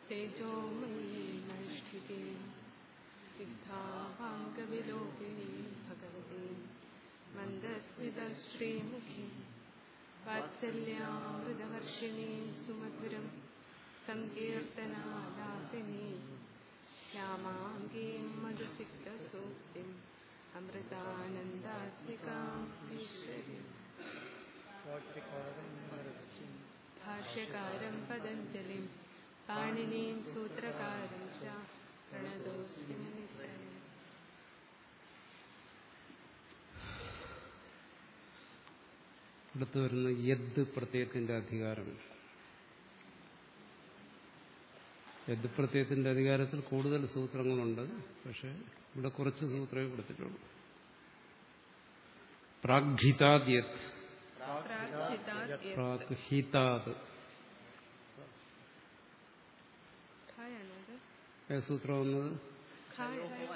तेजोमयी नष्टिके सिद्धावाङ्गविलोकिनी भगवती मन्दस्मितश्रीमुखी वात्सल्यामृतवर्षिणी सुमधुरं सङ्कीर्तनालापिनी श्यामाङ्गीं मधुसिक्तसूक्तिम् अमृतानन्दात्मिकाम् ईश्वरीम् भाष्यकारं पतञ्जलिं पाणिनीं सूत्रकारं च प्रणतोऽस्मि नित्यम् അടുത്ത് വരുന്ന യദ് പ്രത്യയത്തിന്റെ അധികാരം യദ് പ്രത്യയത്തിന്റെ അധികാരത്തിൽ കൂടുതൽ സൂത്രങ്ങളുണ്ട് പക്ഷെ ഇവിടെ കുറച്ച് സൂത്രമേ കൊടുത്തിട്ടുള്ളൂ പ്രാഗ്ഹിതാദ് യത് प्रार्थितात् यत् പ്രാഗ്ഹിതാദ് ഖായാണത് ഏത് സൂത്രം വന്നത് ഖായ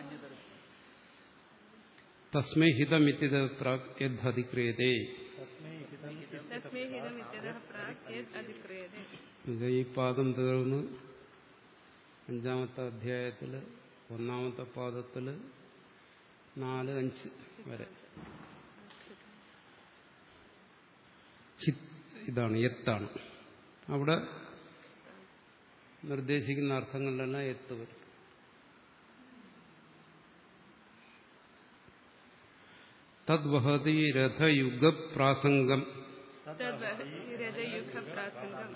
തസ്മൈ ഹിതമിത്യത പ്രാഗ് യദ് അധിക്രിയതേ തസ്മൈ ഹിതമിത്യതഃ പ്രാക് യത് അധിക്രിയതേ ഇത് ഈ പാദം തീർന്ന് അഞ്ചാമത്തെ അധ്യായത്തിൽ ഒന്നാമത്തെ പാദത്തിൽ നാല് അഞ്ച് വരെ ഹിത് ഇതാണ് എത്താണ് അവിടെ നിർദ്ദേശിക്കുന്ന അർത്ഥങ്ങളിലെല്ലാം എത്ത് വരും തദ്വഹതി രഥയുഗ പ്രാസംഗം രഥയുഗ പ്രാസംഗം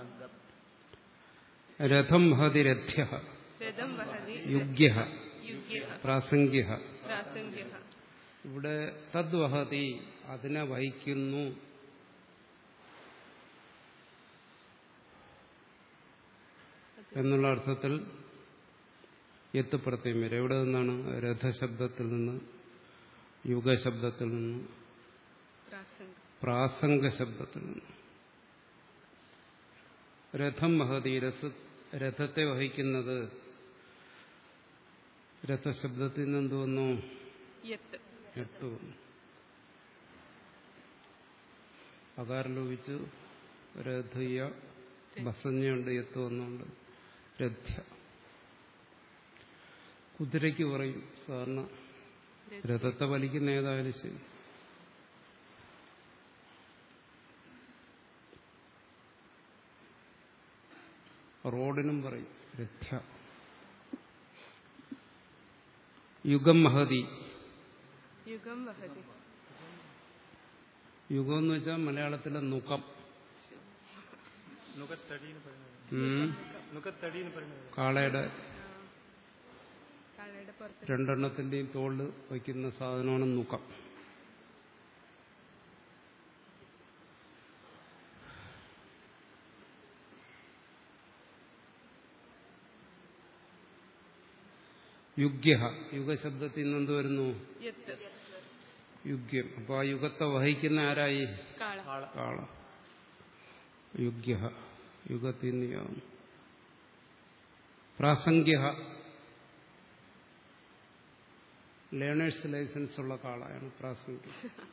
രഥം വഹതി രഥ്യ രഥം വഹതി യുഗ്യ യുഗ്യ പ്രാസംഗ്യ പ്രാസംഗ്യ ഇവിടെ തദ്വഹതി അതിനെ വഹിക്കുന്നു എന്നുള്ള അർത്ഥത്തിൽ എത്ത് പ്രത്യം വരും എവിടെ നിന്നാണ് രഥശബ്ദത്തിൽ നിന്ന് യുഗശബ്ദത്തിൽ നിന്ന് പ്രാസംഗം പ്രാസംഗ ശബ്ദത്തിൽ നിന്ന് രഥം വഹതി രഥ രഥത്തെ വഹിക്കുന്നത് രഥശബ്ദത്തിൽ നിന്ന് എന്ത് വന്നു യത്ത് എത്ത് വന്നു അകാരം ലോപിച്ച് രഥയ ബസഞ്ഞുണ്ട് എത്ത് വന്നുണ്ട് രഥ്യ കുതിരയ്ക്ക് പറയും സാധാരണ രഥത്തെ വലിക്കുന്ന ഏതായാലും ശരി റോഡിനും പറയും രഥ്യ യുഗം മഹതി യുഗം വഹതി യുഗം എന്ന് വെച്ചാൽ മലയാളത്തിലെ നുകം നുകത്തടിന്ന് പറയുന്നത് ഉം. നുകത്തടിന്ന് പറയുന്നത് കാളയുടെ കാളയുടെ പുറത്ത് രണ്ടെണ്ണത്തിന്റെയും തോളിൽ വയ്ക്കുന്ന സാധനമാണ് നുകം യുഗ്യ യുഗശബ്ദത്തിൽ നിന്ന് എന്ത് വരുന്നു യത്ത് യുഗ്യം അപ്പൊ ആ യുഗത്തെ വഹിക്കുന്ന ആരായി കാള കാള യുഗ്യ യുഗത്തിൽ നിന്നാവും പ്രാസംഗ്യ ലേണേഴ്സ് ലൈസൻസ് ഉള്ള കാളയാണ് പ്രാസംഗ്യം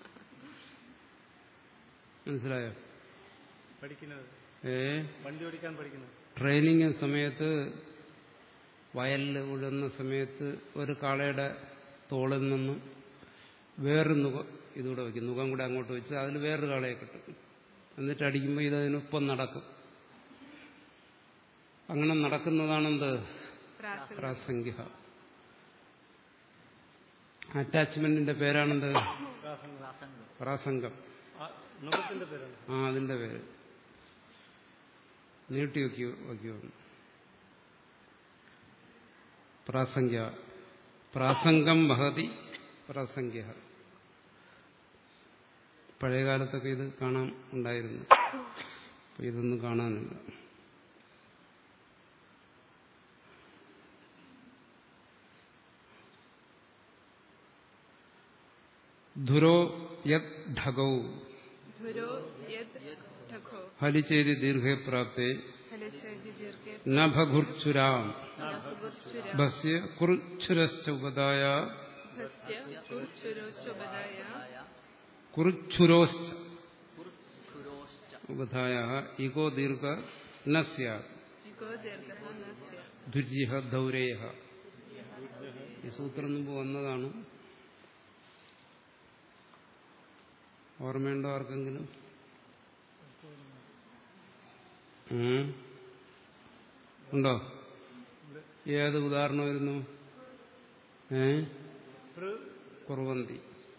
മനസ്സിലായോ പഠിക്കുന്നത് ഏ വണ്ടി ഓടിക്കാൻ പഠിക്കുന്നത് ട്രെയിനിങ് സമയത്ത് വയലിൽ ഉഴുന്ന സമയത്ത് ഒരു കാളയുടെ തോളിൽ നിന്ന് വേറൊരു നുകം ഇതുകൂടെ വയ്ക്കും നുകം കൂടെ അങ്ങോട്ട് വെച്ച് അതിൽ വേറൊരു കാളയെ കിട്ടും എന്നിട്ട് അടിക്കുമ്പോൾ ഇതതിനൊപ്പം നടക്കും അങ്ങനെ നടക്കുന്നതാണെന്ത് പ്രാസംഗം പ്രാസംഗിക അറ്റാച്ച്മെന്റിന്റെ പേരാണെന്ത് പ്രാസംഗം ആ, നുകത്തിന്റെ പേരാണ് ആ അതിന്റെ പേര് നീട്ടി വയ്ക്കൂ വയ്ക്കൂ പ്രാസംഗ്യ പ്രാസംഗം വഹതി പ്രാസംഗ്യ പഴയകാലത്തൊക്കെ ഇത് കാണാൻ ഉണ്ടായിരുന്നു അപ്പൊ ഇതൊന്നും കാണാനില്ല ധുരോ യത് ഢഗൗ ധുരോ യത് ഠഖോ ഫലിച്ചേരി ദീർഘേ പ്രാപ്തേ ഫലശേഷി ദീർഘേ നഭുർച്ചുരാം നഖുർച്ചുര ഭസ്യ കുറുച്ചുരശ്ച ഉപദായ ഭസ്യ കുർച്ചുരോശ്ചുപദായ കുറുച്ചുരോശ്ച ഉപധായ ഇഗോ ദീർഘ ന സ്യാത് ഗോ ദീർഘ നസ്യ ധുര്യ ധൗരേയ ഈ സൂത്രം മുമ്പ് വന്നതാണ് ഓർമ്മയുണ്ടോ ആർക്കെങ്കിലും ഉം? ഉണ്ടോ ഏത് ഉദാഹരണമായിരുന്നു ഏ പൃ കുറവന്തി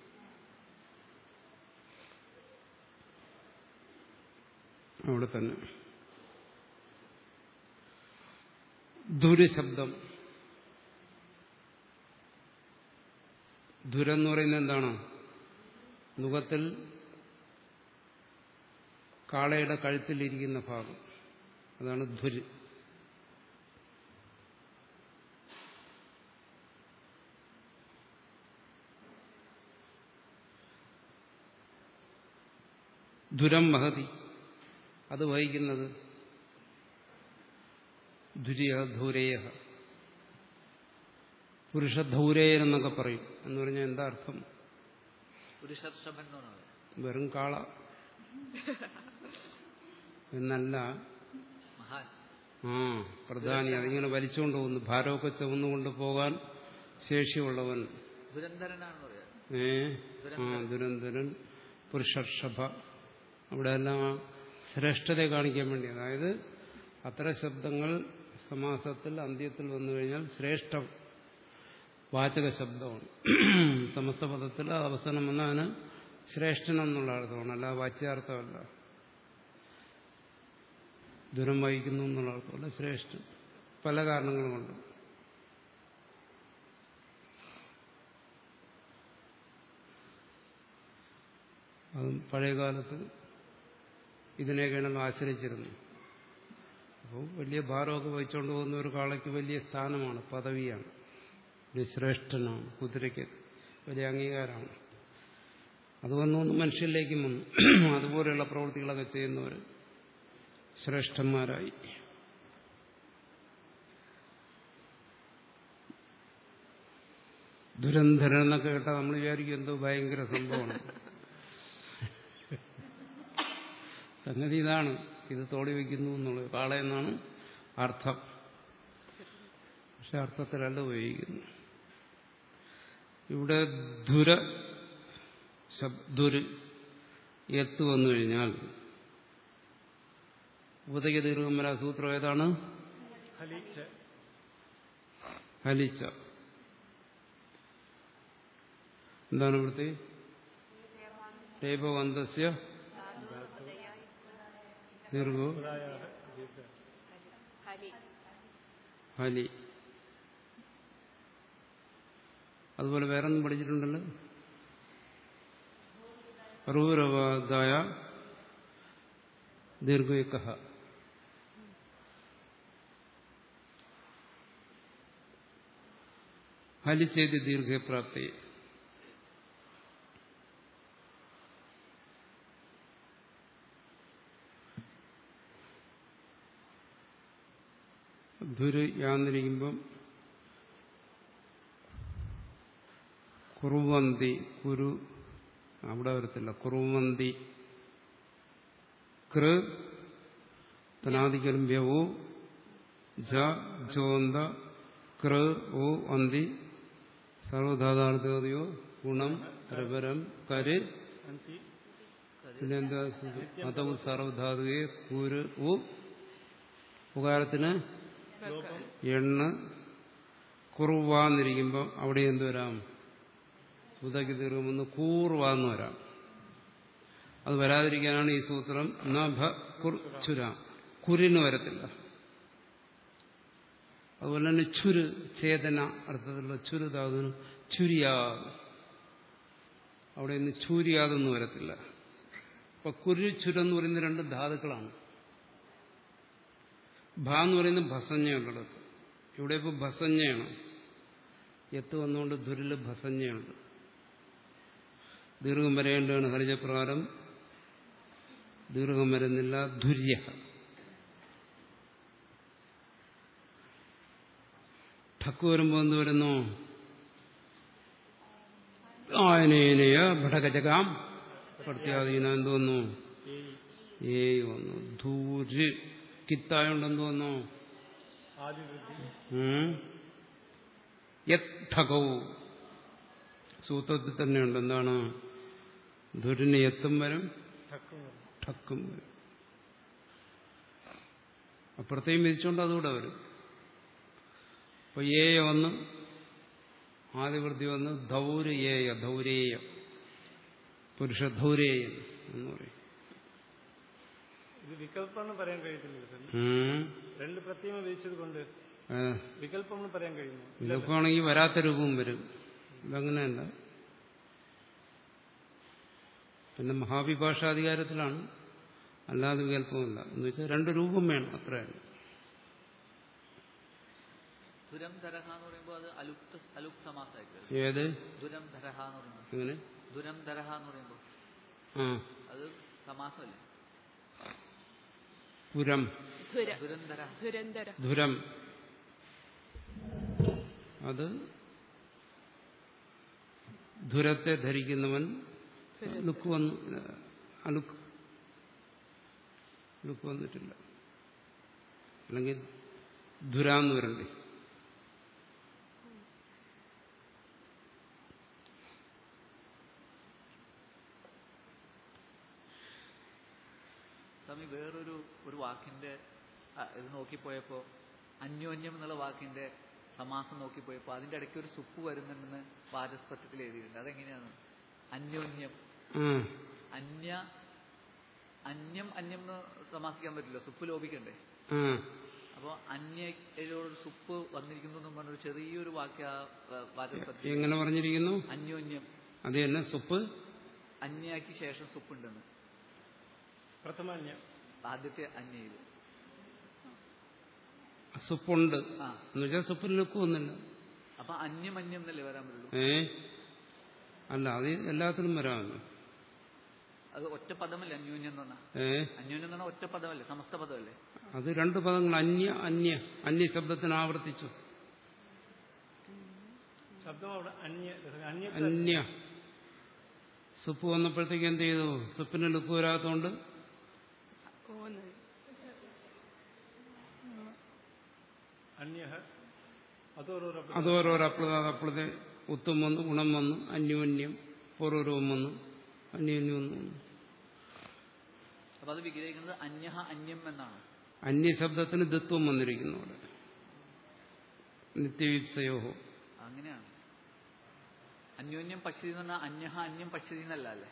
അവിടെ തന്നെ ദുരശബ്ദം ദുരെന്ന് പറയുന്നത് എന്താണ് മുഖത്തിൽ കാളയുടെ കഴുത്തിലിരിക്കുന്ന ഭാഗം അതാണ് ധുര് ദുരം മഹതി അത് വഹിക്കുന്നത് ദുര്യ ധൂരേയ പുരുഷധൗരേയൻ എന്നൊക്കെ പറയും എന്ന് പറഞ്ഞാൽ എന്താ അർത്ഥം പുരുഷർഷഭൻ എന്ന് പറയുന്നത് വെറും കാള എന്നല്ല മഹാൻ ആ പ്രധാനി അതിങ്ങനെ വലിച്ചുകൊണ്ട് പോകുന്നു ഭാരമൊക്കെ ചുമന്നുകൊണ്ട് പോകാൻ ശേഷിയുള്ളവൻ ദുരന്തരനാണെന്ന് പറയാം ഏ ആ ദുരന്തരൻ പുരുഷർഷഭ അവിടെ എല്ലാം ആ ശ്രേഷ്ഠതയെ കാണിക്കാൻ വേണ്ടി അതായത് അത്തരം ശബ്ദങ്ങൾ സമാസത്തിൽ അന്ത്യത്തിൽ വന്നു കഴിഞ്ഞാൽ ശ്രേഷ്ഠ വാചക ശബ്ദമാണ് സമസ്ത പദത്തിൽ അത് അവസാനം വന്ന അതിന് ശ്രേഷ്ഠൻ എന്നുള്ള അർത്ഥമാണ് അല്ല വാച്യാർത്ഥമല്ല ദുരം വഹിക്കുന്നു എന്നുള്ള അർത്ഥമല്ല ശ്രേഷ്ഠൻ പല കാരണങ്ങൾ കൊണ്ട് അതും പഴയകാലത്ത് ഇതിനെയൊക്കെയാണല്ലോ ആശ്രയിച്ചിരുന്നു അപ്പോൾ വലിയ ഭാരമൊക്കെ വഹിച്ചുകൊണ്ട് പോകുന്ന ഒരു കാളയ്ക്ക് വലിയ സ്ഥാനമാണ് പദവിയാണ് വലിയ ശ്രേഷ്ഠനാണ് കുതിരയ്ക്ക് വലിയ അംഗീകാരമാണ് അത് വന്നു വന്ന് മനുഷ്യരിലേക്കും വന്നു അതുപോലെയുള്ള പ്രവൃത്തികളൊക്കെ ചെയ്യുന്നവർ ശ്രേഷ്ഠന്മാരായി ദുരന്തരൻ എന്നൊക്കെ കേട്ടാൽ നമ്മൾ വിചാരിക്കും എന്തോ ഭയങ്കര സംഭവമാണ് സംഗതി ഇതാണ് ഇത് തോടി വയ്ക്കുന്നു എന്നുള്ളത് കാള എന്നാണ് അർത്ഥം പക്ഷെ അർത്ഥത്തിലല്ല ഉപയോഗിക്കുന്നു ഇവിടെ ധുര ശബ്ദുര് എത്ത് വന്നു കഴിഞ്ഞാൽ ഉപതയ്ക്ക് ദീർഘമര സൂത്രം ഏതാണ് ഹലിച്ച് ഹലിച്ച എന്താണ് ഇവിടുത്തെ ടേപവന്തസ്യ ദീർഘോ പ്രായാഹ ദീർഘ ഹലി അതുപോലെ വേറെ ഒന്നും പഠിച്ചിട്ടുണ്ടല്ലോ റൂരവാദായ ദീർഘയുക്ക ഹലിച്ചേത് ദീർഘപ്രാപ്തി ധുര് യാന്നിരിക്കുമ്പം കുറുവന്തി കുരു അവിടെ വരത്തില്ല കുറുവന്തി കൃ തനാദിക്കലും വ്യവോ ജ ജോന്ത കൃ ഓ അന്തി സർവധാതാർത്ഥയോ ഗുണം പ്രപരം കര് അന്തി പിന്നെന്താ അതവ് സർവധാതുകെ കുരു ഉ ഉപകാരത്തിന് ലോപം എണ്ണ് കുറുവാന്നിരിക്കുമ്പോൾ അവിടെ എന്ത് വരാം ഉദയ്ക്ക് തീർക്കുമെന്ന് കൂർവാന്ന് വരാം അത് വരാതിരിക്കാനാണ് ഈ സൂത്രം നഭ കുർച്ചുര കുരിന് വരത്തില്ല അതുപോലെ തന്നെ ചുര് ചേതന അർത്ഥത്തിലുള്ള ചുരു ധാതുവിന് ചുരിയാത് അവിടെ നിന്ന് ചൂരിയാതൊന്നും വരത്തില്ല അപ്പൊ കുരു ചുരെന്ന് പറയുന്ന രണ്ട് ധാതുക്കളാണ് ഭ എന്ന് പറയുന്നത് ഭസഞ്ഞയുള്ളത് ഇവിടെ ഇപ്പോൾ ഭസഞ്ഞയാണ് എത്ത് വന്നുകൊണ്ട് ദുരില് ഭസഞ്ഞയുണ്ട് ദീർഘം വരേണ്ടതാണ് ഹരിജപ്രകാരം ദീർഘം വരുന്നില്ല ധുര്യ ഠക്ക് വരുമ്പോൾ എന്ത് വരുന്നു ആയനേനയ ഭടകജകാം പ്രത്യാധീനം എന്ത് വന്നു ഏയ് ഏയ് വന്നു ധൂര് കിത്തായോണ്ട് എന്ത് വന്നു ആദിവൃദ്ധി ഉം. യത് ഠകവും സൂത്രത്തിൽ തന്നെയുണ്ട് എന്താണ് ധുരിന് എത്തും വരും ഠക്കും വരും. ഠക്കും വരും അപ്പുറത്തേയും വിധിച്ചുകൊണ്ട് അതുകൂടെ വരും അപ്പൊ ഏയ വന്ന് ആദിവൃത്തി വന്ന് ധൗര് ഏയ ധൗരേയ പുരുഷ ധൗരേയൻ എന്ന് പറയും ഇത് വികല്പം എന്ന് പറയാൻ കഴിയത്തില്ല സർ ഉം. രണ്ട് പ്രത്യേകം വിധിച്ചത് കൊണ്ട് ഏ, വികല്പം എന്ന് പറയാൻ കഴിയുന്നു ഇതൊക്കെ ആണെങ്കിൽ വരാത്ത രൂപവും വരും ഇതങ്ങനെയല്ല പിന്നെ മഹാവിഭാഷാധികാരത്തിലാണ് അല്ലാതെ വികല്പമില്ല എന്ന് വെച്ചാൽ രണ്ട് രൂപം വേണം അത്രയാണ് ദുരം ധരഹ എന്ന് പറയുമ്പോൾ അത് അലുക്ത അലുക് സമാസമായിരിക്കും ഏത് ദുരം ധരഹ എന്ന് പറയുമ്പോൾ എങ്ങനെ ദുരം ധരഹ എന്ന് പറയുമ്പോൾ ആ അത് സമാസമല്ലേ പുരം ധുര ദുരന്തര ധുരന്തര ധുരം അത് ധുരത്തെ ധരിക്കുന്നവൻ ലുക്ക് വന്നു അലുക്ക് ലുക്ക് വന്നിട്ടില്ല അല്ലെങ്കിൽ ധുരാന്ന് വരണ്ടേ സ്വാമി വേറൊരു ഒരു വാക്കിന്റെ ആ, ഇത് നോക്കിപ്പോയപ്പോ അന്യോന്യം എന്നുള്ള വാക്കിന്റെ സമാസം നോക്കിപ്പോയപ്പോ അതിന്റെ ഇടയ്ക്ക് ഒരു സുപ്പ് വരുന്നുണ്ടെന്ന് പാരസ്പത്യത്തിൽ എഴുതിയിട്ടുണ്ട് അതെങ്ങനെയാണ് അന്യോന്യം ആ അന്യ അന്യം അന്യം എന്ന് സമാസിക്കാൻ പറ്റില്ല സുപ്പ് ലോപിക്കണ്ടേ ആ അപ്പോ അന്യയിലൊരു സുപ്പ് വന്നിരിക്കുന്നു എന്ന് പറഞ്ഞൊരു ചെറിയൊരു വാക്യ വാചസ്പത്യത്തിൽ എങ്ങനെ പറഞ്ഞിരിക്കുന്നു അന്യോന്യം അത് തന്നെ സുപ്പ് അന്യയ്ക്ക് ശേഷം സുപ്പ് ഉണ്ടെന്ന് പ്രഥമാന്യം ആദ്യത്തെ അന്യയിൽ സുപ്പുണ്ട് ആ എന്ന് വെച്ചാൽ സുപ്പിൽ ലുക്ക് വന്നില്ല അപ്പൊ അന്യം അന്യം എന്നല്ലേ വരാൻ പറ്റുള്ളൂ ഏ അല്ല അത് എല്ലാത്തിനും വരാമല്ലോ അത് ഒറ്റ പദമല്ലേ അന്യോന്യം എന്ന് പറഞ്ഞാൽ ഏ അന്യോന്യം എന്ന് പറഞ്ഞാൽ ഒറ്റ പദമല്ലേ സമസ്ത പദമല്ലേ അത് രണ്ട് പദങ്ങൾ അന്യ അന്യ അന്യ ശബ്ദത്തിന് ആവർത്തിച്ചു ശബ്ദം അവിടെ അന്യ അന്യ അന്യ സുപ്പ് വന്നപ്പോഴത്തേക്ക് എന്ത് ചെയ്തു സുപ്പിന് ലുക്ക് വരാത്തതുകൊണ്ട് ഓന്ന് അന്യ അതോരോ അതോരോരോ അപ്ലത അപ്ലത ഉത്തം വന്നു ഗുണം വന്നു അന്യോന്യം പൂർവരൂപം വന്നു അന്യോന്യം വന്നു അപ്പൊ അത് വിഗ്രഹിക്കുന്നത് അന്യഹ അന്യം എന്നാണ് അന്യ ശബ്ദത്തിന് ദിത്വം വന്നിരിക്കുന്നു അവിടെ നിത്യവീപ്സയോഹോ അങ്ങനെയാണ് അന്യോന്യം പശ്യതി എന്ന് പറഞ്ഞാൽ അന്യഹ അന്യം പശ്യതി എന്നല്ല അല്ലേ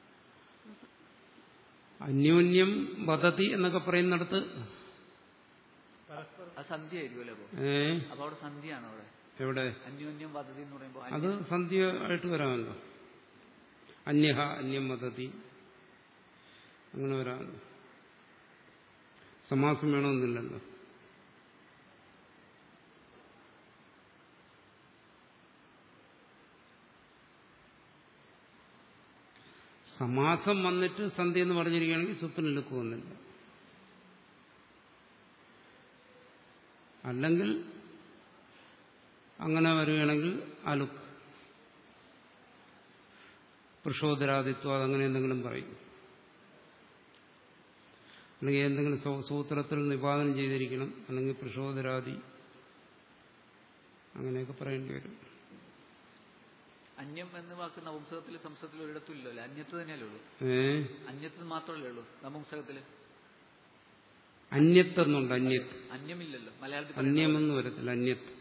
അന്യോന്യം വദതി എന്നൊക്കെ പറയുന്നിടത്ത് പരസ്പരം അത് സന്ധ്യ ആയിരിക്കുമല്ലോ അപ്പൊ ഏ അപ്പൊ അവിടെ സന്ധ്യയാണ് അവിടെ എവിടെ അന്യോന്യം വദതി എന്ന് പറയുമ്പോൾ അത് സന്ധ്യ ആയിട്ട് വരാമല്ലോ അന്യഹ അന്യം വദതി അങ്ങനെ വരാമല്ലോ സമാസം വേണമെന്നില്ലല്ലോ സമാസം വന്നിട്ട് സന്ധ്യ എന്ന് പറഞ്ഞിരിക്കുകയാണെങ്കിൽ സുപ്പിന് ലുക്ക് വന്നില്ല അല്ലെങ്കിൽ അങ്ങനെ വരികയാണെങ്കിൽ അലുക്ക് പുരുഷോദരാദിത്വം അതങ്ങനെ എന്തെങ്കിലും പറയും അല്ലെങ്കിൽ എന്തെങ്കിലും സൂ- സൂത്രത്തിൽ നിപാതനം ചെയ്തിരിക്കണം അല്ലെങ്കിൽ പുരുഷോദരാദി അങ്ങനെയൊക്കെ പറയേണ്ടി വരും അന്യം എന്ന വാക്ക് നപുംസകത്തിൽ സംസ്കൃതത്തിൽ ഒരിടത്തും ഇല്ലല്ലോ അല്ലേ അന്യത്ത് തന്നെയല്ലേ ഉള്ളൂ ഏ അന്യത്ത് മാത്രമല്ലേ ഉള്ളൂ നപുംസകത്തില് അന്യത്തെന്നുണ്ട് അന്യത്ത് അന്യമില്ലല്ലോ മലയാളത്തിൽ പറയുന്നത് അന്യമെന്ന് വരത്തില്ല അന്യത്ത്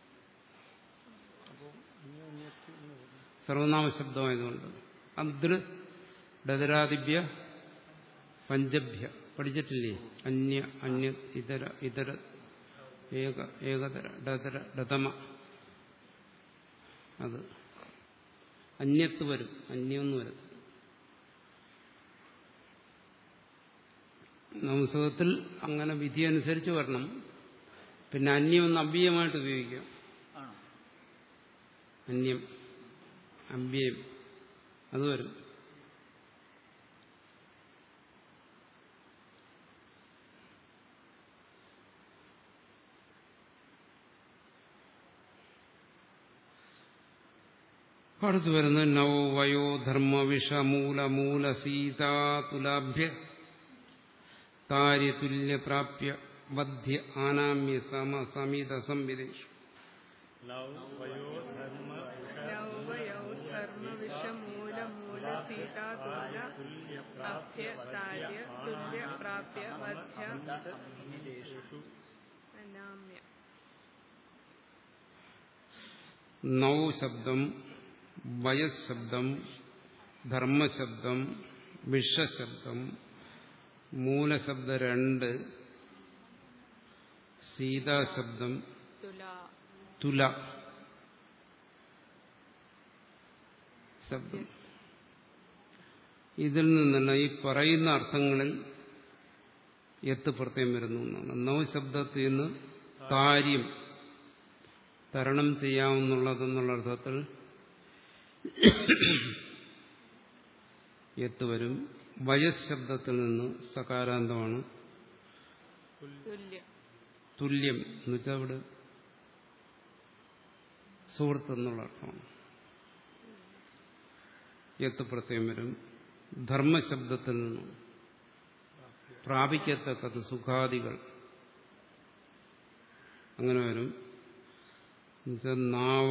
സർവനാമ ശബ്ദമായതുകൊണ്ട് അദ്ര ഡതരാദിഭ്യ പഞ്ചഭ്യ പഠിച്ചിട്ടില്ലേ അന്യ അന്യ ഇതര ഇതര ഏക ഏകതര ഡതര ഡതമ അത് അന്യത്ത് വരും അന്യമെന്ന് വരും നംസകത്തിൽ അങ്ങനെ വിധി അനുസരിച്ച് വരണം പിന്നെ അന്യം ഒന്ന് അഭ്യമായിട്ട് ഉപയോഗിക്കാം ആണോ അന്യം അമ്പ്യം അത് വരും അടുത്ത് വരുന്ന നവ വയോ ധർമ്മ വിഷ മൂല മൂല സീതാ തുലാഭ്യ താര്യതുല്യ പ്രാപ്യ വധ്യ ആനാമ്യ സമ സമീത സംവിധേഷു ലവ് വയോ ധർമ്മ ലൗവയൗ ധർമ്മ വിഷമൂല മൂല സീതാ തുല്യ പ്രാപ്യ താര്യ തുല്യ പ്രാപ്യ വധ്യ അനാമ്യ നൗ ശബ്ദം വയസ് ശബ്ദം ധർമ്മശബ്ദം വിഷശബ്ദം മൂലശബ്ദ രണ്ട് സീതാശബ്ദം തുല തുല ശബ്ദം ഇതിൽ നിന്നല്ല ഈ പറയുന്ന അർത്ഥങ്ങളിൽ എത്ത് പ്രത്യം വരുന്നു എന്നാണ് നൗ ശബ്ദത്തിൽ നിന്ന് കാര്യം തരണം ചെയ്യാവുന്നുള്ളതെന്നുള്ള അർത്ഥത്തിൽ എത്ത് വരും വയസ് ശബ്ദത്തിൽ നിന്ന് സകാരാന്തമാണ് തുല്യ തുല്യം എന്ന് വെച്ചാൽ അവിടെ സുഹൃത്ത് എന്നുള്ള അർത്ഥമാണ് എത്ത് പ്രത്യം വരും ധർമ്മശബ്ദത്തിൽ നിന്നും പ്രാപിക്കത്തക്കത് സുഖാദികൾ അങ്ങനെ വരും എന്നുവെച്ചാൽ നാവ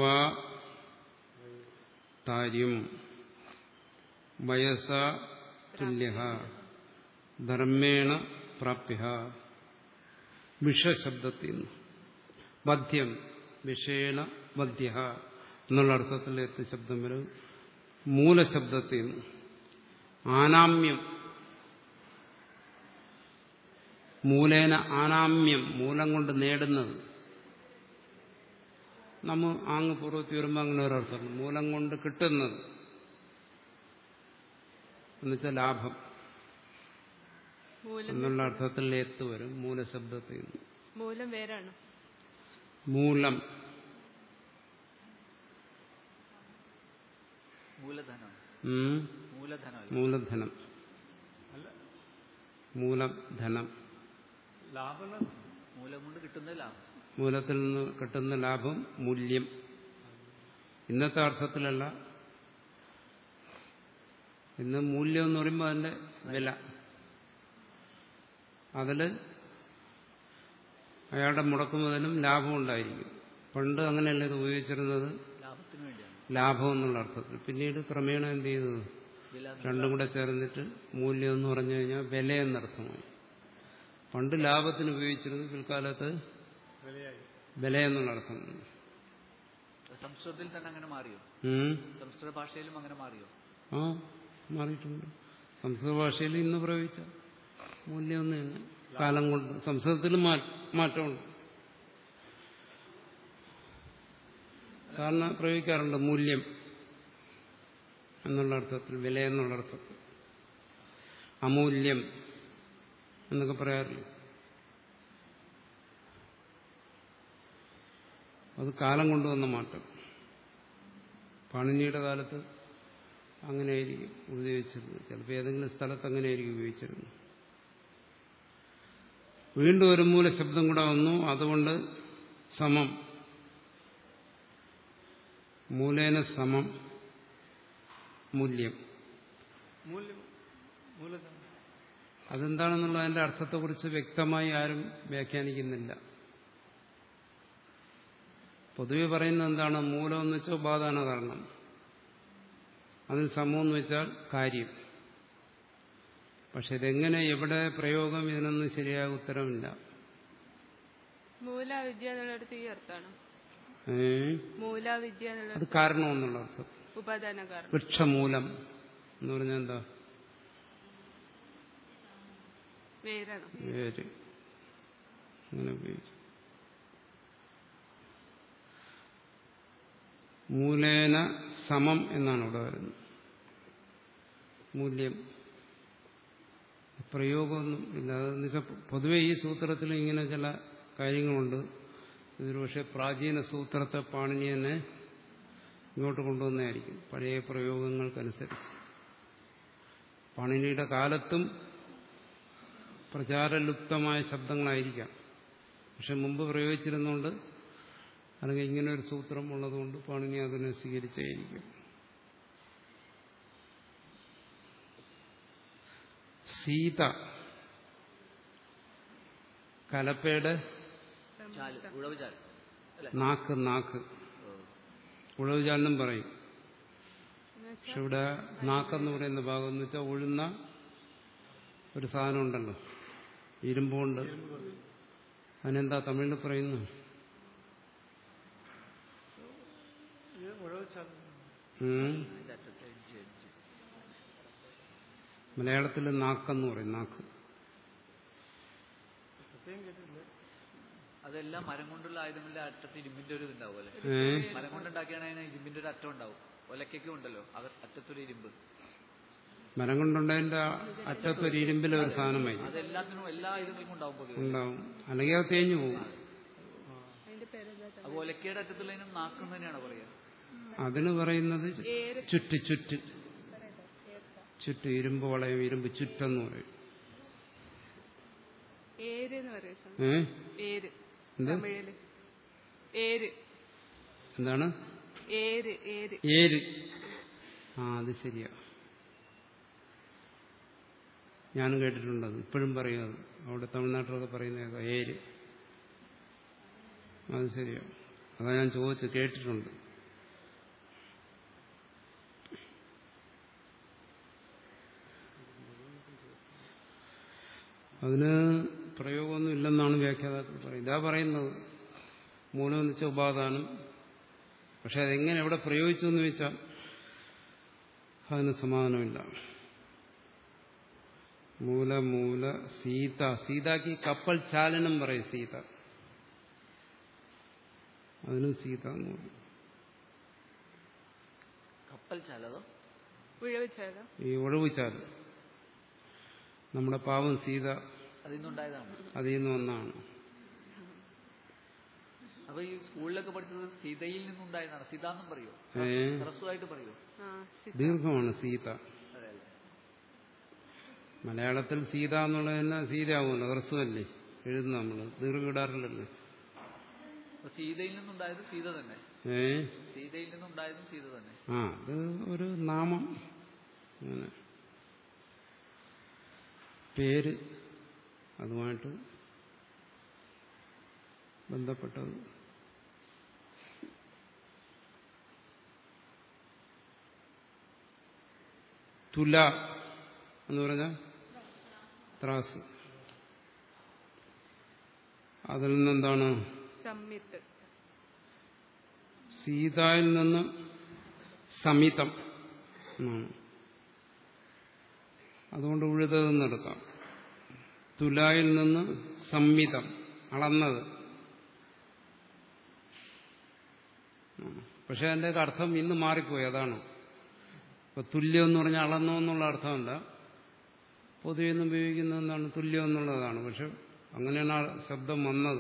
താര്യം വയസ തുല്യ ധർമ്മേണ പ്രാപ്യ വിഷശബ്ദത്തിൽ നിന്ന് ബദ്ധ്യം വിഷേണ ബദ്ധ്യ എന്നുള്ള അർത്ഥത്തിൽ എത്ത് ശബ്ദം വരും മൂലശബ്ദത്തിൽ നിന്ന് ആനാമ്യം മൂലേന ആനാമ്യം മൂലം കൊണ്ട് നേടുന്നത് നമ്മ ആങ് പൂർവ്വത്തിൽ വരുമ്പോൾ അങ്ങനെ ഒരർത്ഥം മൂലം കൊണ്ട് കിട്ടുന്നത് എന്നുവെച്ചാൽ ലാഭം മൂലം എന്നുള്ള അർത്ഥത്തിൽ എത്ത് വരും മൂലശബ്ദത്തിൽ നിന്ന് മൂലം വേറാണ് മൂലം മൂലധനമാണ് ഉം, മൂലധനമല്ല മൂലധനം അല്ല മൂലധനം ലാഭം മൂലം കൊണ്ട് കിട്ടുന്ന ലാഭം മൂലത്തിൽ നിന്ന് കിട്ടുന്ന ലാഭം മൂല്യം ഇന്നത്തെ അർത്ഥത്തിലല്ല ഇന്ന് മൂല്യം എന്ന് പറയുമ്പോൾ അതിന്റെ വില അതിൽ അയാളുടെ മുടക്കു മുതലും ലാഭം ഉണ്ടായിരിക്കും പണ്ട് അങ്ങനെയല്ല ഇത് ഉപയോഗിച്ചിരുന്നത് ലാഭത്തിന് വേണ്ടിയാണ് ലാഭം എന്നുള്ള അർത്ഥത്തിൽ പിന്നീട് ക്രമേണ എന്ത് ചെയ്തു വില രണ്ടും കൂടെ ചേർന്നിട്ട് മൂല്യം എന്ന് പറഞ്ഞു കഴിഞ്ഞാൽ വില എന്നർത്ഥമായി പണ്ട് ലാഭത്തിന് ഉപയോഗിച്ചിരുന്നു പിൽക്കാലത്ത് വിലയായി വില എന്നുള്ള അർത്ഥം സംസ്കൃതത്തിൽ തന്നെ അങ്ങനെ മാറിയോ ഉം. സംസ്കൃത ഭാഷയിലും അങ്ങനെ മാറിയോ ആ മാറിയിട്ടുണ്ട് സംസ്കൃത ഭാഷയിൽ ഇന്ന് പ്രയോഗിച്ച മൂല്യം ഒന്ന് തന്നെ കാലം കൊണ്ട് സംസ്കൃതത്തിലും മാ- മാറ്റമുണ്ട് സാധാരണ പ്രയോഗിക്കാറുണ്ട് മൂല്യം എന്നുള്ള അർത്ഥത്തിൽ വില എന്നുള്ള അർത്ഥത്തിൽ അമൂല്യം എന്നൊക്കെ പറയാറില്ല അത് കാലം കൊണ്ടുവന്ന മാറ്റം പാണിനിയുടെ കാലത്ത് അങ്ങനെയായിരിക്കും ഉപയോഗിച്ചിരുന്നത് ചിലപ്പോൾ ഏതെങ്കിലും സ്ഥലത്ത് അങ്ങനെയായിരിക്കും ഉപയോഗിച്ചിരുന്നത് വീണ്ടും ഒരു മൂല ശബ്ദം കൂടെ വന്നു അതുകൊണ്ട് സമം മൂലേന സമം മൂല്യം മൂല്യം മൂലധനം അതെന്താണെന്നുള്ള അതിന്റെ അർത്ഥത്തെക്കുറിച്ച് വ്യക്തമായി ആരും വ്യാഖ്യാനിക്കുന്നില്ല പൊതുവെ പറയുന്നത് എന്താണ് മൂലം എന്ന് വെച്ചാൽ ഉപാദാന കാരണം അതിന് സമം എന്ന് വെച്ചാൽ കാര്യം പക്ഷെ ഇതെങ്ങനെ എവിടെ പ്രയോഗം ഇതിനൊന്നും ശരിയായ ഉത്തരമില്ല മൂലാവിദ്യ എന്നുള്ളിടത്ത് ഈ അർത്ഥമാണ് ഏ? മൂലാവിദ്യ അത് എന്നുള്ള കാരണം എന്നുള്ള അർത്ഥം ഉപാദാന കാരണം വൃക്ഷമൂലം എന്ന് പറഞ്ഞാൽ എന്താ വേറാണ് പേര് അങ്ങനെ ഉപയോഗിച്ചു മൂലേന സമം എന്നാണ് ഇവിടെ വരുന്നത് മൂല്യം പ്രയോഗമൊന്നും ഇല്ല അതെന്ന് വെച്ചാൽ പൊതുവെ ഈ സൂത്രത്തിൽ ഇങ്ങനെ ചില കാര്യങ്ങളുണ്ട് ഇതൊരു പക്ഷേ പ്രാചീന സൂത്രത്തെ പാണിനി തന്നെ ഇങ്ങോട്ട് കൊണ്ടുവന്നതായിരിക്കും പഴയ പ്രയോഗങ്ങൾക്കനുസരിച്ച് പാണിനിയുടെ കാലത്തും പ്രചാരലുപ്തമായ ശബ്ദങ്ങളായിരിക്കാം പക്ഷെ മുമ്പ് പ്രയോഗിച്ചിരുന്നുകൊണ്ട് അല്ലെങ്കിൽ ഇങ്ങനെ ഒരു സൂത്രം ഉള്ളതുകൊണ്ട് പാണിനി അതിനെ സ്വീകരിച്ചായിരിക്കും സീത കലപ്പയുടെ ചാല് ഉഴവ് ചാല് അല്ലെ നാക്ക് നാക്ക് ഉഴവുചാലിനും പറയും പക്ഷെ ഇവിടെ നാക്കെന്ന് പറയുന്ന ഭാഗം എന്ന് വെച്ചാൽ ഉഴുന്ന ഒരു സാധനം ഉണ്ടല്ലോ ഇരുമ്പുകൊണ്ട് അതിനെന്താ തമിഴിൽ പറയുന്നു ഇത് ഉഴവ് ചാൽ ഉം. അതിന്റെ അറ്റത്ത് എഡ്ജ് എഡ്ജ് മലയാളത്തിൽ നാക്കെന്ന് പറയും നാക്ക് പ്രത്യേകം കേട്ടിട്ടില്ല അതെല്ലാം മരം കൊണ്ടുള്ള ആയുധങ്ങളുടെ അറ്റത്ത് ഇരുമ്പിന്റെ ഒരു ഇതുണ്ടാവും അല്ലെ ഏ മരം കൊണ്ടുണ്ടാക്കിയാണ് അതിന് ഇരുമ്പിന്റെ ഒരു അറ്റം ഉണ്ടാവും ഒലക്കൊക്കെ ഉണ്ടല്ലോ അക അറ്റത്തൊരു ഇരുമ്പ് മരം കൊണ്ടുണ്ടതിന്റെ അറ്റത്തൊരു ഇരുമ്പിലെ ഒരു സാധനം വരും അതെല്ലാത്തിനും എല്ലാ ആയുധങ്ങൾക്കും ഉണ്ടാവും പൊതുവെ ഉണ്ടാവും അല്ലെങ്കിൽ അത് തേഞ്ഞു പോകും അതിന്റെ പേരെന്താ അപ്പൊ ഒലക്കയുടെ അറ്റത്തുള്ളതിനും നാക്കും തന്നെയാണ് പറയുക അതിന് പറയുന്നത് ഏര് ചുറ്റ് ചുറ്റ് ചുറ്റ് ഇരുമ്പ് വളയം ഇരുമ്പ് ചുറ്റെന്ന് പറയും ഏര് എന്ന് പറയും സ്വാമി. ഏ ഏര് എന്ത് തമിഴില് ഏര് എന്താണ് ഏര് ഏര് ഏര് ആ അത് ശരിയാ ഞാനും കേട്ടിട്ടുണ്ട് അത് ഇപ്പോഴും പറയും അത് അവിടെ തമിഴ്നാട്ടിലൊക്കെ പറയുന്നതൊക്കെ ഏര് അത് ശരിയാ അതാ ഞാൻ ചോദിച്ചു കേട്ടിട്ടുണ്ട് അതിന് പ്രയോഗമൊന്നും ഇല്ലെന്നാണ് വ്യാഖ്യാതാക്കൾ പറയുന്നത് ഇതാ പറയുന്നത് മൂലം എന്ന് വെച്ചാൽ ഉപാദാനം പക്ഷെ അതെങ്ങനെ എവിടെ പ്രയോഗിച്ചു എന്ന് വെച്ചാൽ അതിന് സമാധാനമില്ല മൂല മൂല സീത സീതാക്ക് കപ്പൽ ചാലനം പറയും സീത അതിനും സീത എന്ന് പറയും കപ്പൽ ചാലതോ ഉഴവിച്ചാലോ ഈ ഒഴിവ് ചാൽ നമ്മുടെ പാവം സീത അതിൽ നിന്നുണ്ടായതാണ് അതിൽ നിന്ന് വന്നാണ് അപ്പൊ ഈ സ്കൂളിലൊക്കെ പഠിച്ചത് സീതയിൽ നിന്നുണ്ടായതാണ് സീത എന്നും പറയോ ഏ ഹ്രസ്വമായിട്ട് പറയോ ആ സി- ദീർഘമാണ് സീത അതെ അല്ലേ മലയാളത്തിൽ സീത എന്നുള്ളത് തന്നെ സീതയാവുമല്ലോ ഹ്രസ്വമല്ലേ എഴുതുന്ന നമ്മൾ ദീർഘിടാറില്ലല്ലോ അപ്പൊ സീതയിൽ നിന്നുണ്ടായത് സീത തന്നെ ഏ സീതയിൽ നിന്നുണ്ടായതും സീത തന്നെ ആ അത് ഒരു നാമം അങ്ങനെ പേര് അതുമായിട്ട് ബന്ധപ്പെട്ടത് തുല എന്ന് പറഞ്ഞാൽ ത്രാസ് അതിൽ നിന്നെന്താണ് സംയുത്ത് സീതയിൽ നിന്ന് സമിതം എന്നാണ് അതുകൊണ്ട് ഉഴുതതെന്ന് എടുക്കാം തുലായിൽ നിന്ന് സംമിതം അളന്നത് ഉം. പക്ഷെ അതിന്റെ അർത്ഥം ഇന്ന് മാറിപ്പോയി അതാണ് ഇപ്പൊ തുല്യം എന്ന് പറഞ്ഞാൽ അളന്നു എന്നുള്ള അർത്ഥമല്ല പൊതുവെ ഇന്ന് ഉപയോഗിക്കുന്നത് എന്താണ് തുല്യം എന്നുള്ളതാണ് പക്ഷെ അങ്ങനെയാണ് ആ ശബ്ദം വന്നത്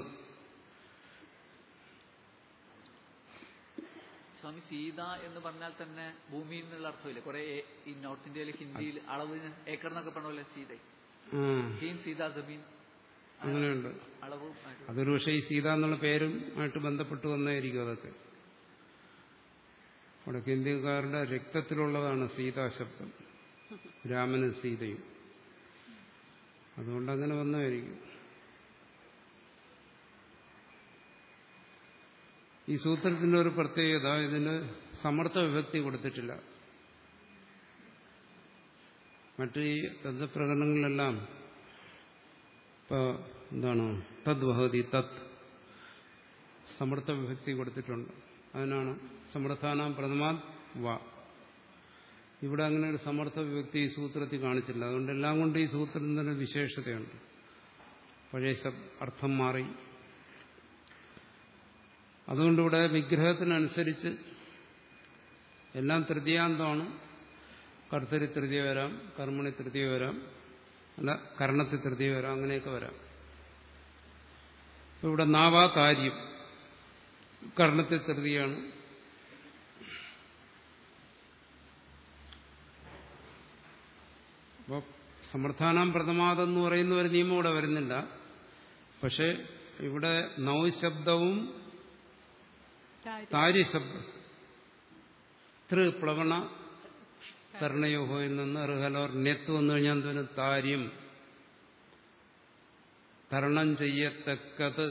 സ്വാമി സീത എന്ന് പറഞ്ഞാൽ തന്നെ ഭൂമിയിൽ നിന്നുള്ള അർത്ഥമില്ല കുറെ ഏ- ഈ നോർത്ത് ഇന്ത്യയിൽ ഹിന്ദിയിൽ അളവിന് ഏക്കർ എന്നൊക്കെ പറഞ്ഞ സീത ആ ഹീൻ സീത ജമീൻ അങ്ങനെയുണ്ട് അളവും ആയിട്ട് അതൊരു പക്ഷേ ഈ സീത എന്നുള്ള പേരും ആയിട്ട് ബന്ധപ്പെട്ട് വന്നായിരിക്കും അതൊക്കെ വടക്കേ ഇന്ത്യക്കാരുടെ രക്തത്തിലുള്ളതാണ് സീതാ ശബ്ദം രാമനും സീതയും അതുകൊണ്ട് അങ്ങനെ വന്നതായിരിക്കും ഈ സൂത്രത്തിന്റെ ഒരു പ്രത്യേകത ഇതിന് സമർത്ഥ വിഭക്തി കൊടുത്തിട്ടില്ല മറ്റ് ഈ തദ്പ്രകടനങ്ങളിലെല്ലാം ഇപ്പൊ എന്താണ് തദ് വഹതി തത് സമർത്ഥ വിഭക്തി കൊടുത്തിട്ടുണ്ട് അതിനാണ് സമർത്ഥാനാം പ്രഥമാത് വ ഇവിടെ അങ്ങനെ ഒരു സമർത്ഥ വിഭക്തി ഈ സൂത്രത്തിൽ കാണിച്ചില്ല അതുകൊണ്ട് എല്ലാം കൊണ്ട് ഈ സൂത്രത്തിന് തന്നെ വിശേഷതയുണ്ട് പഴയ ശബ് അർത്ഥം മാറി അതുകൊണ്ട് ഇവിടെ വിഗ്രഹത്തിനനുസരിച്ച് എല്ലാം തൃതീയാന്തമാണ് കർത്തരി തൃതീയ വരാം കർമ്മണി തൃതീയ വരാം അല്ല കരണത്തിൽ തൃതീയ വരാം അങ്ങനെയൊക്കെ വരാം ഇപ്പൊ ഇവിടെ നാവാ കാര്യം കർണത്തിൽ തൃതീയാണ് അപ്പോൾ സമർത്ഥാനാം പ്രഥമാതെന്ന് പറയുന്ന ഒരു നിയമം ഇവിടെ വരുന്നില്ല പക്ഷെ ഇവിടെ നൗശബ്ദവും താരി താര്യശബ്ദം തൃ പ്ലവണ കർണയോഹോയിൽ നിന്ന് ഋഹലോർ നെത്ത് വന്നു കഴിഞ്ഞാൽ എന്തിനു താര്യം തരണം ചെയ്യത്തക്കത്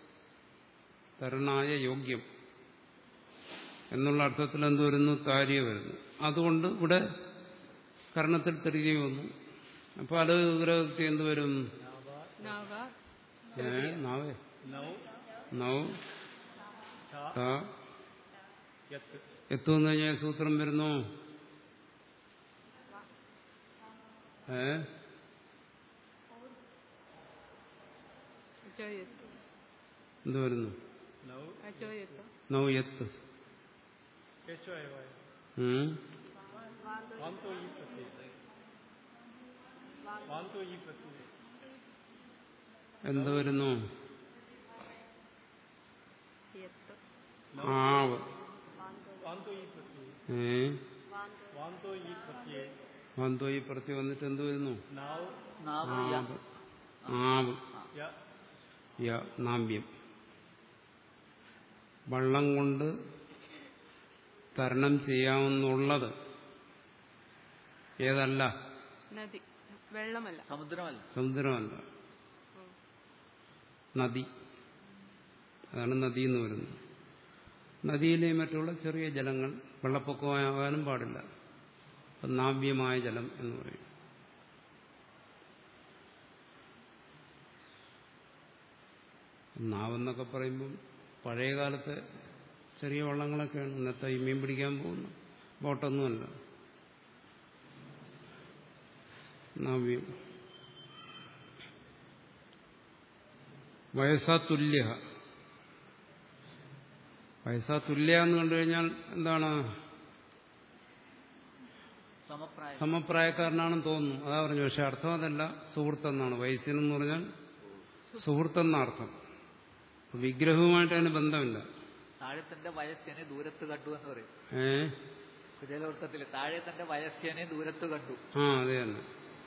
തരണായ യോഗ്യം എന്നുള്ള അർത്ഥത്തിൽ എന്ത് വരുന്നു താര്യ വരുന്നു അതുകൊണ്ട് ഇവിടെ കർണത്തിൽ തിരികെ വന്നു അപ്പോൾ അത് വിഗ്രഹത്തി എന്ത് വരും നവ ഏ നാവേ നൗ നൗ ത ത യത്ത് എത്തുമെന്ന് കഴിഞ്ഞാൽ സൂത്രം വരുന്നു ഏ അജോയത്ത് എന്ത് വരുന്നു നൗ അജോയത്ത് നൗ എത്ത് കേശവായ ഉം? വാന്തോ ഈ പ്രത്യയം വാന്തോ ഈ പ്രത്യയം എന്ത് വരുന്നു യത്ത് ആവ് വാന്തോ ഈ പ്രത്യയം ഏ വാന്തോ ഈ പ്രത്യയം വാന്തോയി പ്രത്തി വന്നിട്ട് എന്ത് വരുന്നു നൗ നാവ് യ. ആവ് ആവ് യ യ നാമ്യം വള്ളം കൊണ്ട് തരണം ചെയ്യാവുന്നുള്ളത് ഏതല്ല നദി വെള്ളമല്ല സമുദ്രമല്ല സമുദ്രമല്ല നദി അതാണ് നദി എന്ന് വരുന്നത് നദിയിലെ മറ്റുള്ള ചെറിയ ജലങ്ങൾ വെള്ളപ്പൊക്കമാകാനും പാടില്ല അത് നാവ്യമായ ജലം എന്ന് പറയും നാവെന്നൊക്കെ പറയുമ്പം പഴയ കാലത്തെ ചെറിയ വള്ളങ്ങളൊക്കെയാണ് ഇന്നത്തെ ഈ മീൻ പിടിക്കാൻ പോകുന്ന ബോട്ടൊന്നുമല്ല നാവ്യം വയസ്സാ തുല്യ വയസ്സാ തുല്യ എന്ന് കണ്ടു കഴിഞ്ഞാൽ എന്താണ് സമപ്രായ സമപ്രായക്കാരനാണെന്ന് തോന്നുന്നു അതാ പറഞ്ഞു പക്ഷെ അർത്ഥം അതല്ല സുഹൃത്തെന്നാണ് വയസ്സിനെന്ന് പറഞ്ഞാൽ സുഹൃത്തെന്ന അർത്ഥം വിഗ്രഹവുമായിട്ട് അതിന് ബന്ധമില്ല താഴെ തന്റെ വയസ്സനെ ദൂരത്ത് കണ്ടു എന്ന് പറയും ഏ കുചേലോർത്ഥത്തില് താഴെ തന്റെ വയസ്സനെ ദൂരത്ത് കണ്ടു ആ അതെ തന്നെ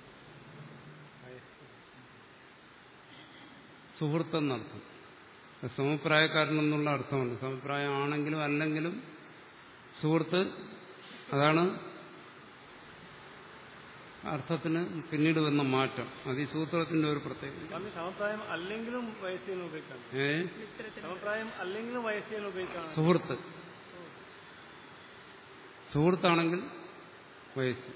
സുഹൃത്തെന്നർത്ഥം സമപ്രായക്കാരനെന്നുള്ള അർത്ഥമല്ല സമപ്രായം ആണെങ്കിലും അല്ലെങ്കിലും സുഹൃത്ത് അതാണ് അർത്ഥത്തിന് പിന്നീട് വന്ന മാറ്റം അത് ഈ സൂത്രത്തിന്റെ ഒരു പ്രത്യേകത സ്വാമി സമപ്രായം അല്ലെങ്കിലും വയസ്സിന് ഉപയോഗിക്കാം ഏ സമപ്രായം അല്ലെങ്കിലും വയസ്സിന് ഉപയോഗിക്കാം സുഹൃത്ത് സുഹൃത്താണെങ്കിൽ വയസ്സ്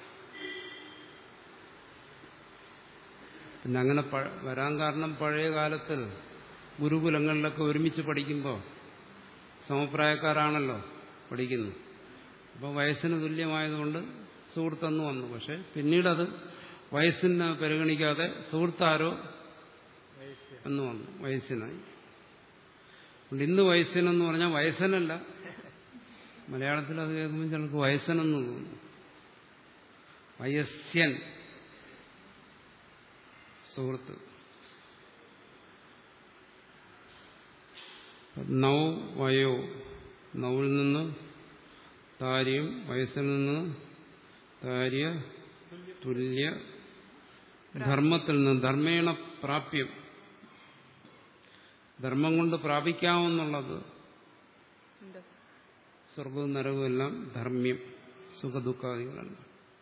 പിന്നെ അങ്ങനെ പ- വരാൻ കാരണം പഴയ കാലത്തിൽ ഗുരുകുലങ്ങളിലൊക്കെ ഒരുമിച്ച് പഠിക്കുമ്പോൾ സമപ്രായക്കാരാണല്ലോ പഠിക്കുന്നത് അപ്പോൾ വയസ്സിന് തുല്യമായതുകൊണ്ട് സുഹൃത്തെന്ന് വന്നു പക്ഷെ പിന്നീടത് വയസ്സിനെ പരിഗണിക്കാതെ സുഹൃത്താരോ വയസ്സ് എന്ന് വന്നു വയസ്സിനായി അതുകൊണ്ട് ഇന്ന് വയസ്സിനെന്ന് പറഞ്ഞാൽ വയസ്സനല്ല മലയാളത്തിൽ അത് കേൾക്കുമ്പോൾ ചിലർക്ക് വയസ്സനെന്ന് തോന്നുന്നു വയസ്യൻ സുഹൃത്ത് നൗ വയോ നൗവിൽ നിന്ന് താര്യം വയസ്സിൽ നിന്ന് താര്യ തുല്യ ധർമ്മത്തിൽ നിന്ന് ധർമ്മേണ പ്രാപ്യം ധർമ്മം കൊണ്ട് പ്രാപിക്കാമെന്നുള്ളത് ഉണ്ട് സ്വർഗവും നരകവും എല്ലാം ധർമ്മ്യം സുഖദുഃഖാദികളല്ല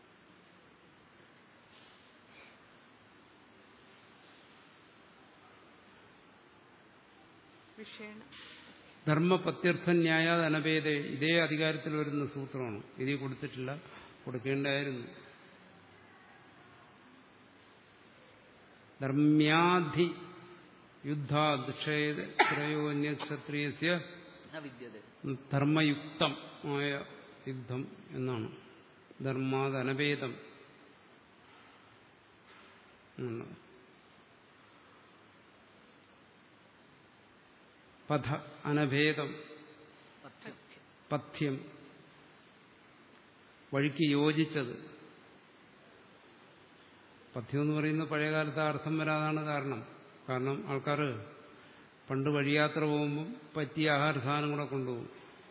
വിഷേണ ധർമ്മപത്യർത്ഥ ന്യായാത അനഭേദ ഇതേ അധികാരത്തിൽ വരുന്ന സൂത്രമാണ് ഇതിൽ കൊടുത്തിട്ടില്ല കൊടുക്കേണ്ടായിരുന്നു ധർമ്മ്യാധി യുദ്ധാദുഷേത് ശ്രയോന്യക്ഷത്രിയസ്യ ന വിദ്യത ധർമ്മയുക്തമായ യുദ്ധം എന്നാണ് ധർമാത് അനഭേദം എന്നുള്ളത്. പഥ അനഭേദം പഥ്യം പഥ്യം വഴിക്ക് യോജിച്ചത് പഥ്യം എന്ന് പറയുന്ന പഴയകാലത്ത് ആ അർത്ഥം വരാതാണ് കാരണം കാരണം ആൾക്കാർ പണ്ട് വഴിയാത്ര പോകുമ്പം പറ്റിയ ആഹാര സാധനം കൂടെ കൊണ്ടുപോകും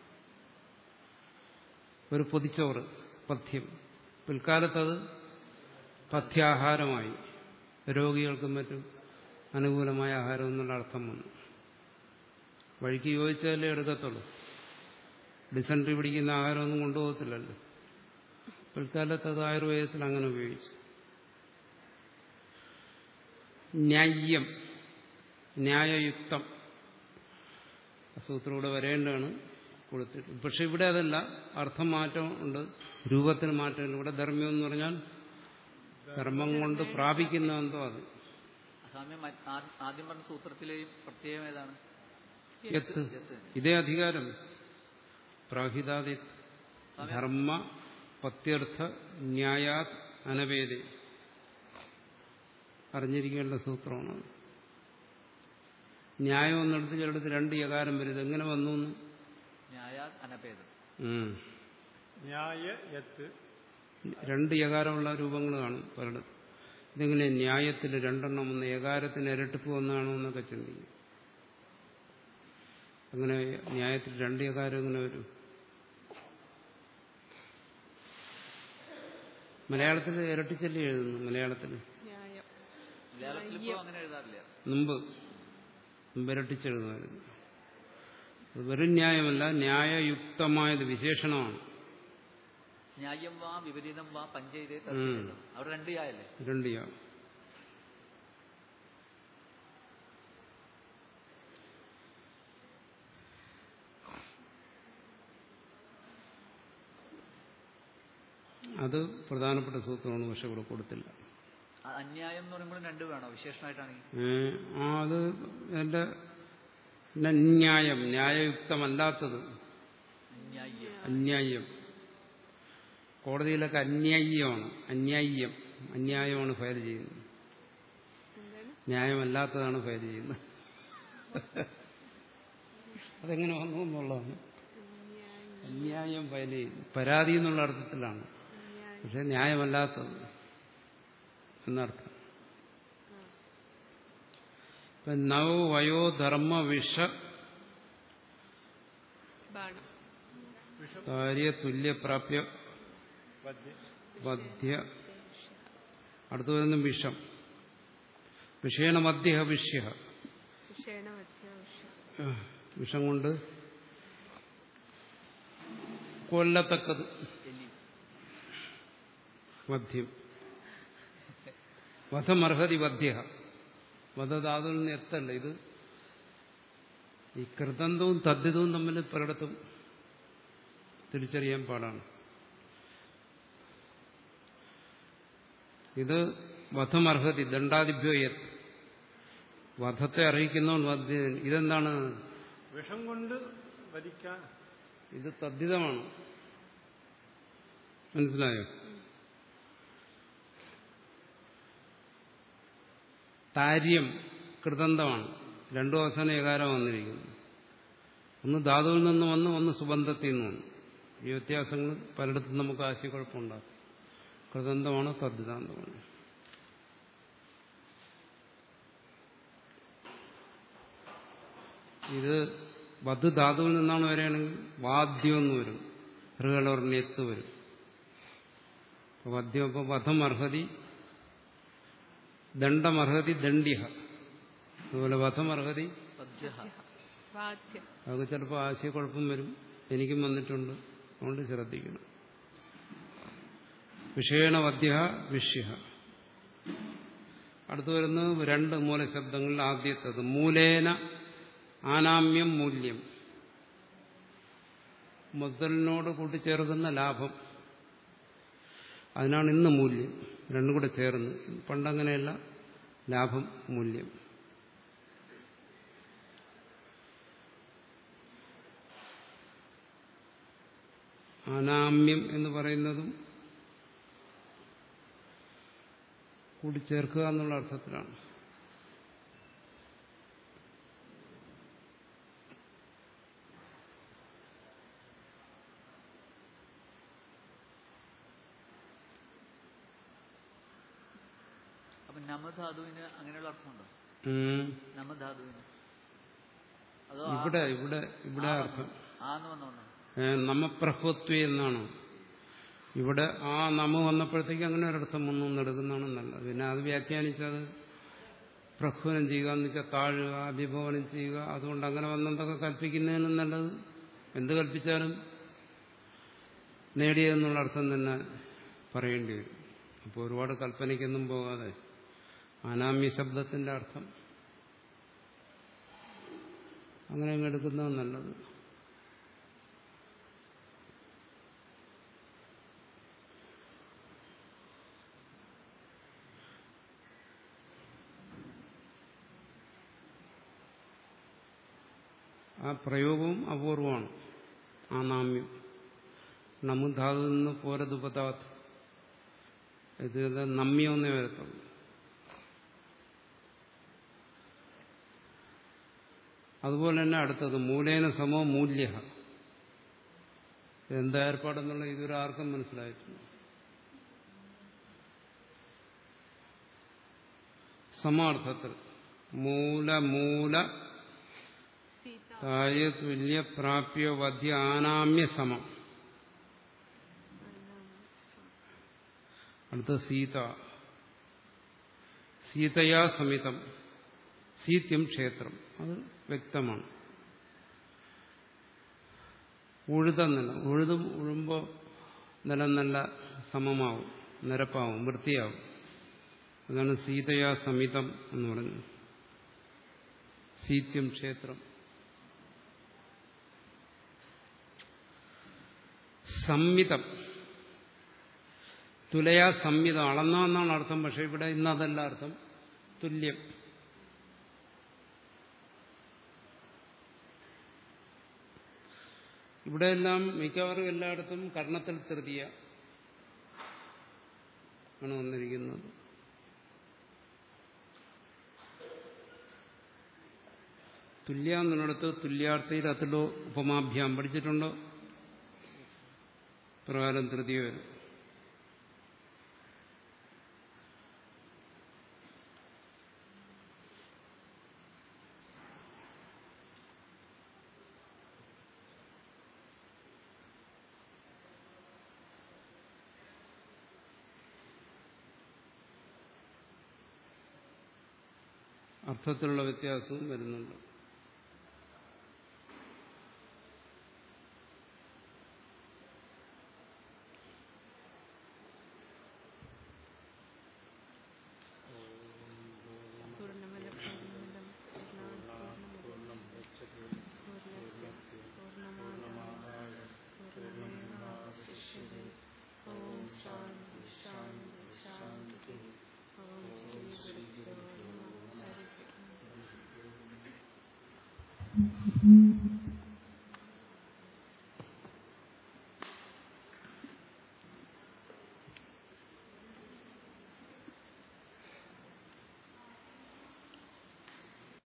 ഒരു പൊതിച്ചോറ് പഥ്യം പിൽക്കാലത്തത് പഥ്യാഹാരമായി രോഗികൾക്കും മറ്റും അനുകൂലമായ ആഹാരം എന്നുള്ള അർത്ഥം വന്നു വഴിക്ക് യോജിച്ചാലേ എടുക്കത്തുള്ളൂ ഡിസൻട്രി പിടിക്കുന്ന ആഹാരമൊന്നും കൊണ്ടുപോകത്തില്ലല്ലോ പിൽക്കാലത്ത് അത് ആയുർവേദത്തിൽ അങ്ങനെ ഉപയോഗിച്ചു ന്യായം ന്യായയുക്തം സൂത്രം ഇവിടെ വരേണ്ടതാണ് കൊടുത്തിട്ട് പക്ഷെ ഇവിടെ അതല്ല അർത്ഥം മാറ്റം ഉണ്ട് രൂപത്തിന് മാറ്റമില്ല ഇവിടെ ധർമ്മ്യം എന്ന് പറഞ്ഞാൽ ധർമ്മം കൊണ്ട് പ്രാപിക്കുന്ന എന്തോ അത് സ്വാമി മ- ആ- ആദ്യം പറഞ്ഞ സൂത്രത്തിലെയും പ്രത്യേകം ഏതാണ് യത്ത് യത്ത്. ഇതേ അധികാരം പ്രാഹിതാദി ധർമ്മ പത്യർത്ഥ ന്യായാത് അനവേദി അറിഞ്ഞിരിക്കേണ്ട സൂത്രമാണ് ന്യായം എന്നെടുത്ത് ചിലടത്ത് രണ്ട് യകാരം വരും ഇതെങ്ങനെ വന്നു എന്ന് ന്യായാ അനഭേദം ഉം. ന്യായ യത്ത് രണ്ട് യകാരമുള്ള രൂപങ്ങൾ കാണും പലയിടത്തും ഇതെങ്ങനെ ന്യായത്തിൽ രണ്ടെണ്ണം വന്ന് യകാരത്തിന് ഇരട്ടിപ്പ് വന്നാണോ എന്നൊക്കെ ചിന്തിക്കും അങ്ങനെ ന്യായത്തിൽ രണ്ട് യകാരം എങ്ങനെ വരും മലയാളത്തിൽ ഇരട്ടിച്ചല്ലി എഴുതുന്നു മലയാളത്തിൽ ന്യായം മലയാളത്തിൽ ഇപ്പോൾ അങ്ങനെ എഴുതാറില്ല മുമ്പ് മുമ്പ് ഇരട്ടിച്ചെഴുതുമായിരുന്നു അത് വെറും ന്യായമല്ല ന്യായയുക്തമായത് വിശേഷണമാണ് ന്യായം വാ വിപരീതം വാ പഞ്ചൈതേ ഉം. തർജ്ജിതം അവിടെ രണ്ട് യായല്ലേ രണ്ട് യാ അത് പ്രധാനപ്പെട്ട സൂത്രമാണ് പക്ഷെ ഇവിടെ കൊടുത്തില്ല ആ അന്യായം എന്ന് പറയുമ്പോൾ രണ്ട് വേണോ വിശേഷണമായിട്ടാണെങ്കിൽ ഏ, ആ അത് എന്റെ ന്യായം ന്യായയുക്തമല്ലാത്തത് അന്യായം അന്യായം കോടതിയിലൊക്കെ അന്യായമാണ് അന്യായം അന്യായമാണ് ഫയൽ ചെയ്യുന്നത് എന്താണ് ന്യായമല്ലാത്തതാണ് ഫയൽ ചെയ്യുന്നത് അതെങ്ങനെ വന്നു എന്നുള്ളതാണ് ന്യായം അന്യായം ഫയൽ ചെയ്യുന്നു പരാതി എന്നുള്ള അർത്ഥത്തിലാണ് ന്യായം പക്ഷെ ന്യായമല്ലാത്തത് എന്നർത്ഥം ഇപ്പൊ നവ വയോ ധർമ്മ വിഷ ബാണം കാര്യ തുല്യപ്രാപ്യ വദ്യ വധ്യ അടുത്തു വരുന്ന വിഷം വിഷേണ മധ്യ വിഷ്യ വിഷേണ അത്യാവശ്യം വിഷം കൊണ്ട് കൊല്ലത്തക്കത് എലി വധ്യം വധമർഹതി വധ്യ വധധാതുവിൽ നിന്ന് എത്തല്ല ഇത് ഈ കൃതന്തവും തദ്ധിതവും തമ്മിൽ പലയിടത്തും തിരിച്ചറിയാൻ പാടാണ് ഇത് വധമർഹതി ദണ്ഡാദിഭ്യോ യത് വധത്തെ അറിയിക്കുന്നവൻ വധ്യൻ ഇതെന്താണ് വിഷം കൊണ്ട് വരിക്കാൻ ഇത് തദ്ധിതമാണ് മനസ്സിലായോ താര്യം കൃതന്തമാണ് രണ്ടു അവസാന ഏകാരം വന്നിരിക്കുന്നു ഒന്ന് ധാതുവിൽ നിന്ന് വന്ന് ഒന്ന് സുബന്ധത്തിൽ നിന്ന് വന്നു ഈ വ്യത്യാസങ്ങൾ പലയിടത്തും നമുക്ക് ആശയക്കുഴപ്പമുണ്ടാക്കും കൃതന്തമാണ് തദ്ധിതാന്തമാണ് ഇത് വധു ധാതുവിൽ നിന്നാണ് വരികയാണെങ്കിൽ വാദ്യം എന്ന് വരും ഹൃഗലോർണ്യത്ത് വരും അപ്പൊ വദ്യം അപ്പോൾ വധമർഹതി ദണ്ഡമർഹതി ദണ്ഡ്യ അതുപോലെ വധമർഹതി പദ്യ വാദ്യം അതൊക്കെ ചിലപ്പോൾ ആശയക്കുഴപ്പം വരും എനിക്കും വന്നിട്ടുണ്ട് അതുകൊണ്ട് ശ്രദ്ധിക്കണം വിഷയണ വദ്യ വിഷ്യ അടുത്തു വരുന്നത് രണ്ട് മൂലശബ്ദങ്ങളിൽ ആദ്യത്തത് മൂലേന ആനാമ്യം മൂല്യം മുതലിനോട് കൂട്ടിച്ചേർക്കുന്ന ലാഭം അതിനാണ് ഇന്ന് മൂല്യം രണ്ടും കൂടെ ചേർന്ന് പണ്ടങ്ങനെയല്ല ലാഭം മൂല്യം അനാമ്യം എന്ന് പറയുന്നതും കൂട്ടിച്ചേർക്കുക എന്നുള്ള അർത്ഥത്തിലാണ് അപ്പൊ നമധാതുവിന് അങ്ങനെയുള്ള അർത്ഥമുണ്ടോ ഉം. നമധാതുവിന് അതോ ഇവിടെ ഇവിടെ ഇവിടെ അർത്ഥം ആന്ന് വന്നോണ്ടോ ഏ, നമപ്രഭുത്വ എന്നാണ് ഇവിടെ ആ നമ വന്നപ്പോഴത്തേക്ക് അങ്ങനെ ഒരർത്ഥം വന്നു എന്നെടുക്കുന്നതാണ് നല്ലത് പിന്നെ അത് വ്യാഖ്യാനിച്ചത് പ്രഹ്വനം ചെയ്യുക എന്ന് വെച്ചാൽ താഴുക അഭിഭവനം ചെയ്യുക അതുകൊണ്ട് അങ്ങനെ വന്നെന്തൊക്കെ കൽപ്പിക്കുന്നതിനും നല്ലത് എന്ത് കൽപ്പിച്ചാലും നേടിയതെന്നുള്ള അർത്ഥം തന്നെ പറയേണ്ടി വരും അപ്പോൾ ഒരുപാട് കൽപ്പനയ്ക്കൊന്നും പോകാതെ അനാമ്യ ശബ്ദത്തിന്റെ അർത്ഥം അങ്ങനെ അങ്ങ് എടുക്കുന്നത് നല്ലത് ആ പ്രയോഗവും അപൂർവമാണ് ആ നാമ്യം നമുധാതു നിന്ന് പോരതുപതാത് ഇത് നമ്മയൊന്നേ വരത്തുള്ളൂ അതുപോലെ തന്നെ അടുത്തത് മൂലേന സമോ മൂല്യ എന്താ ഏർപ്പാടെന്നുള്ള ഇതുവരെ ആർക്കും മനസ്സിലായിട്ടില്ല സമാർത്ഥത്തിൽ മൂല മൂല സീത തായതുല്യ പ്രാപ്യ വധ്യ ആനാമ്യ സമം അടുത്ത സീത സീതയാ സമിതം സീത്യം ക്ഷേത്രം അത് വ്യക്തമാണ് ഉഴുത നില ഉഴുതും ഉഴുമ്പോൾ നിലം നല്ല സമമാവും നിരപ്പാവും വൃത്തിയാവും അതാണ് സീതയാ സമിതം എന്ന് പറഞ്ഞത് സീത്യം ക്ഷേത്രം സംമിതം തുലയാ സംമിതം അളന്നാന്നാണ് അർത്ഥം പക്ഷെ ഇവിടെ ഇന്ന് അതല്ല അർത്ഥം തുല്യം ഇവിടെയെല്ലാം മിക്കവാറും എല്ലായിടത്തും കർണത്തിൽ തൃതീയ ആണ് വന്നിരിക്കുന്നത് തുല്യ എന്നുള്ളിടത്ത് തുല്യാർത്ഥയിൽ അതിലോ ഉപമാഭ്യാം പഠിച്ചിട്ടുണ്ടോ പ്രകാരം തൃതീയ വരും അർത്ഥത്തിലുള്ള വ്യത്യാസവും വരുന്നുണ്ട് പൂർണ്ണമല പൂർണ്ണമിതം പൂർണ്ണാത് പൂർണ്ണമുദച്ഛതേ പൂർണ്ണസ്യ പൂർണ്ണമാദായ പൂർണ്ണമേവാവശിഷ്യതേ ഓം ശാന്തി ശാന്തി ശാന്തി ഓം ശ്രീ ഗുരുഭ്യോ നമഃ ഹരി ഓം